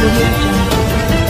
audio jungle.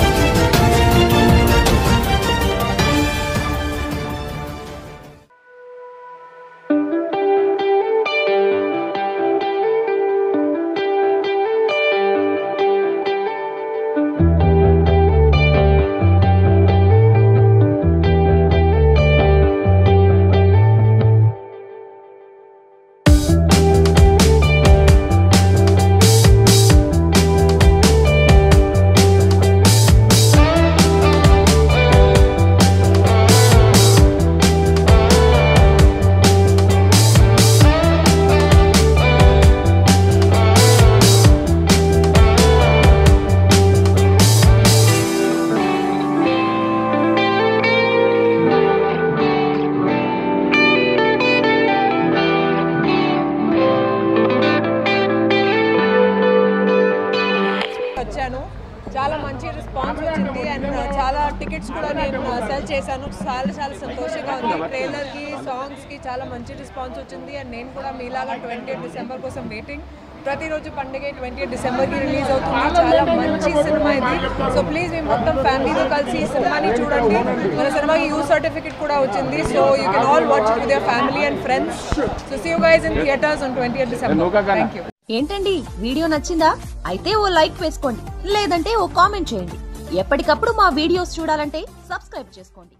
వచ్చాను చాలా మంచి రెస్పాన్స్ వచ్చింది అండ్ చాలా టికెట్స్ కూడా నేను సెల్ చేశాను చాలా చాలా సంతోషంగా ఉంది ట్రైలర్కి సాంగ్స్కి చాలా మంచి రెస్పాన్స్ వచ్చింది అండ్ నేను కూడా మీలాగా ట్వంటీ డిసెంబర్ కోసం వెయిటింగ్ ప్రతిరోజు పండుగ ట్వంటీ డిసెంబర్కి రిలీజ్ అవుతుంది చాలా మంచి సినిమా ఇది సో ప్లీజ్ మేము మొత్తం ఫ్యామిలీతో కలిసి ఈ సినిమాని చూడండి మన సినిమాకి యూ సర్టిఫికేట్ కూడా వచ్చింది so you can all watch with your family and friends so see you guys in theaters on twenty December thank you ఏంటండి వీడియో నచ్చిందా అయితే ఓ లైక్ వేసుకోండి లేదంటే ఓ కామెంట్ చేయండి ఎప్పటికప్పుడు మా వీడియోస్ చూడాలంటే సబ్స్క్రైబ్ చేసుకోండి